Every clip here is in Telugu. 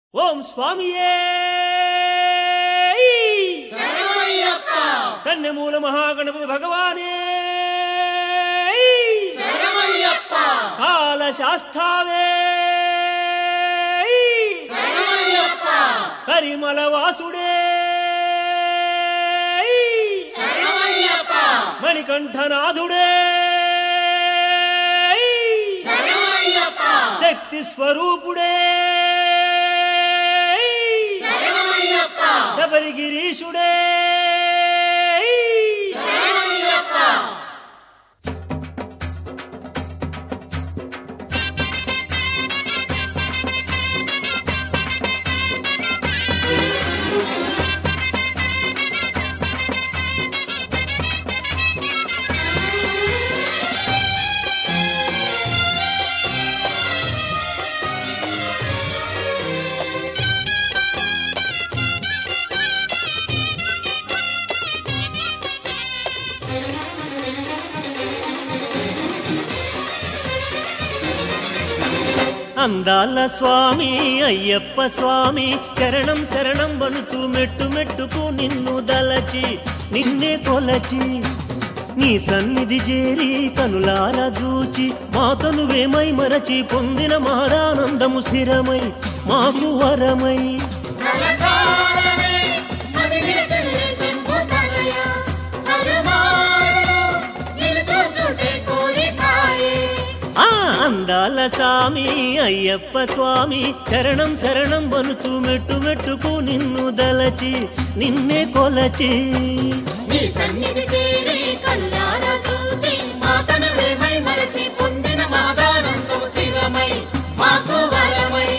ఓం స్వామియే శరణమయ్యప్ప కన్నెమూల మహాగణపతి భగవానే శరణమయ్యప్ప కాల శాస్తావే శరణమయ్యప్ప కరిమల వాసుడే శరణమయ్యప్ప మణికంఠనాథుడే శరణమయ్యప్ప శక్తి స్వరూపుడే శరణమయ్యప్ప శబరిగిరీషుడే శరణమయ్యప్ప అందాల స్వామి అయ్యప్ప స్వామి శరణం శరణం వనుచు మెట్టు మెట్టుకు నిన్ను దలచి నిన్నే కొలచి నీ సన్నిధి చేరి కనులార చూచి మాతను వేమై మరచి పొందిన మాదానందము స్థిరమై మాకు వరమై నలకాలనే మదినిలచలే శంభుతనయ పరమాలలో నిలుచుచుంటే కోరికాయే ఆ అందాల స్వామి అయ్యప్ప స్వామి శరణం శరణం వనుచు మెట్టు మెట్టుకు నిన్ను దలచి నిన్నే కొలచి నీ సన్నిధి చేరి కళ్ళారా చూచి మాతను వేమై మరచి పొందిన మాదానందము స్థిరమై మాకు వరమై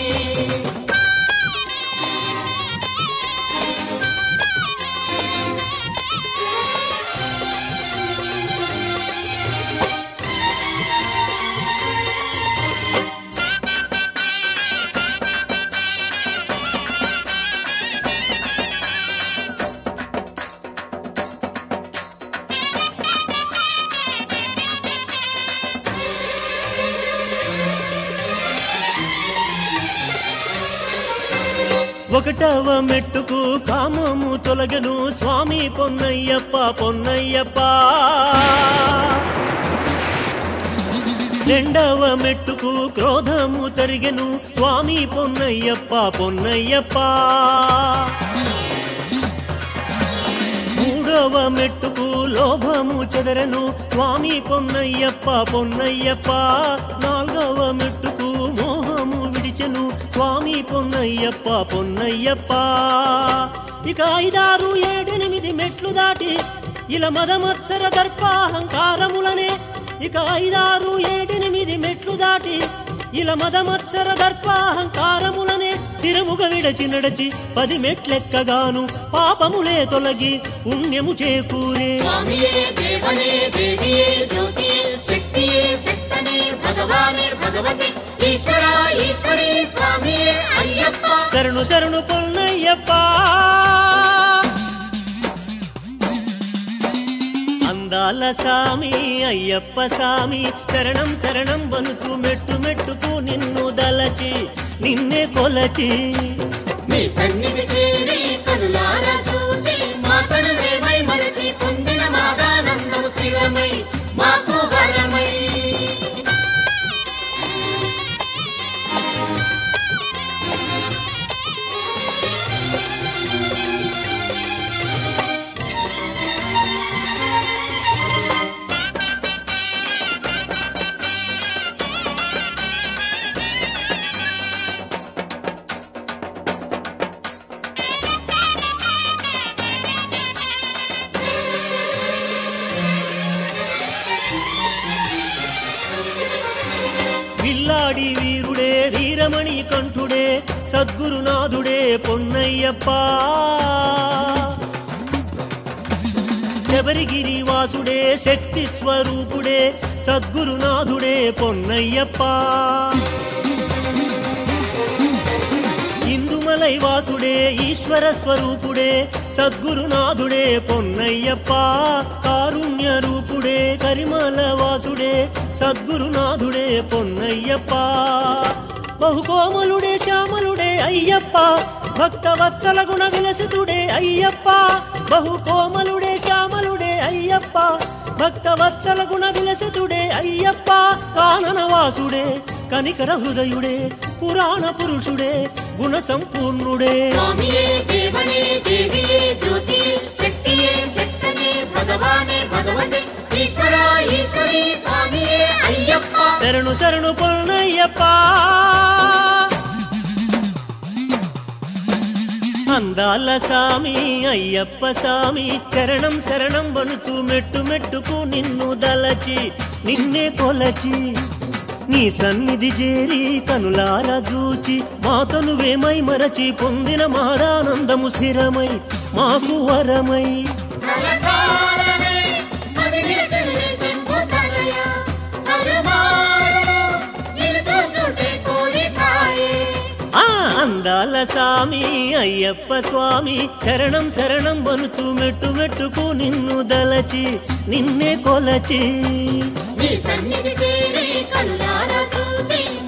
ఒకటవ మెట్టుకు కామము తొలగను స్వామి పొన్నయ్యప్ప పొన్నయ్యప్ప రెండవ మెట్టుకు క్రోధము తరిగెను స్వామి పొన్నయ్యప్ప పొన్నయ్యప్ప మూడవ మెట్టుకు లోభము చెదరను స్వామి పొన్నయ్యప్ప పొన్నయ్యప్ప నాలుగవ మెట్టుకు మోహము విడిచెను స్వామి పొన్నయ్యప్ప పొన్నయ్యప్ప ఇక ఐదారు ఏడెనిమిది మెట్లు దాటి ఇలా మదమత్సర దర్పాహంకారములనే ఇక ఐదారు ఏడెనిమిది మెట్లు దాటి ఇలా మదమత్సర దర్పాహంకారములనే స్థిరముగా విడచి నడచి పది మెట్లెక్కగాను పాపములే తొలగి పుణ్యము చేకూరే స్వామియే దేవనే దేవియే జ్యోతియే శక్తియే శక్తనే భగవానే భగవతి ఈశ్వర ఈశ్వరి స్వామియే అయ్యప్ప శరణు శరణు పొన్నయ్యప్ప అందాల సామి అయ్యప్ప సామి శరణం శరణం వనుకు మెట్టు మెట్టుకు నిన్ను దలచి నిన్నే కొలచి నీ సన్నిధి చేరి కనులారా చూచి మాతను వేమై మరచి పొందిన మాదానందము స్థిరమై మాకు వరమై విల్లాడి వీరుడే వీరమణి కంఠుడే సద్గురునాథుడే పొన్నయ్యప్ప శబరిగిరి వాసుడే శక్తి స్వరూపుడే సద్గురునాథుడే పొన్నయ్యప్ప ఇందుమలై వాసుడే ఈశ్వర స్వరూపుడే సద్గురునాథుడే పొన్నయ్యప్ప కారుణ్య రూపుడే కరిమల వాసుడే సద్గురునాథుడే పొన్నయ్యప్ప బహుకోమలుడే శ్యామలుడే అయ్యప్ప భక్త వత్సల గుణ విలసితుడే అయ్యప్ప బహు కోమలుడే శ్యామలుడే అయ్యప్ప భక్త వత్సల గుణ విలసితుడే అయ్యప్ప కాననవాసుడే కనికర హృదయుడే పురాణ పురుషుడే గుణ సంపూర్ణుడే స్వామియే దేవనే దేవియే జ్యోతి శక్తియే శక్తనే భగవానే భగవతే ఈశ్వర ఈశ్వరి స్వామియే అయ్యప్ప శరణు శరణు పొన్నయ్యప్ప అందాల సామి అయ్యప్ప సామి చరణం శరణం వనుచు మెట్టు మెట్టుకు నిన్ను దలచి నిన్నే కొలచి నీ సన్నిధి చేరి కనులార చూచి మాతను వేమై మరచి పొందిన మాదానందము స్థిరమై మాకు వరమై కలకాలమే కదిలించనులే శంభుతనయ. కలుమారులు నిన్ను చూచుటే కోరికాయే. ఆ అందాల స్వామి అయ్యప్ప స్వామి శరణం శరణం వనుచు మెట్టు మెట్టుకు నిన్ను దలచి నిన్నే కొలచి నీ సన్నిధి చేరి కనులారా చూచి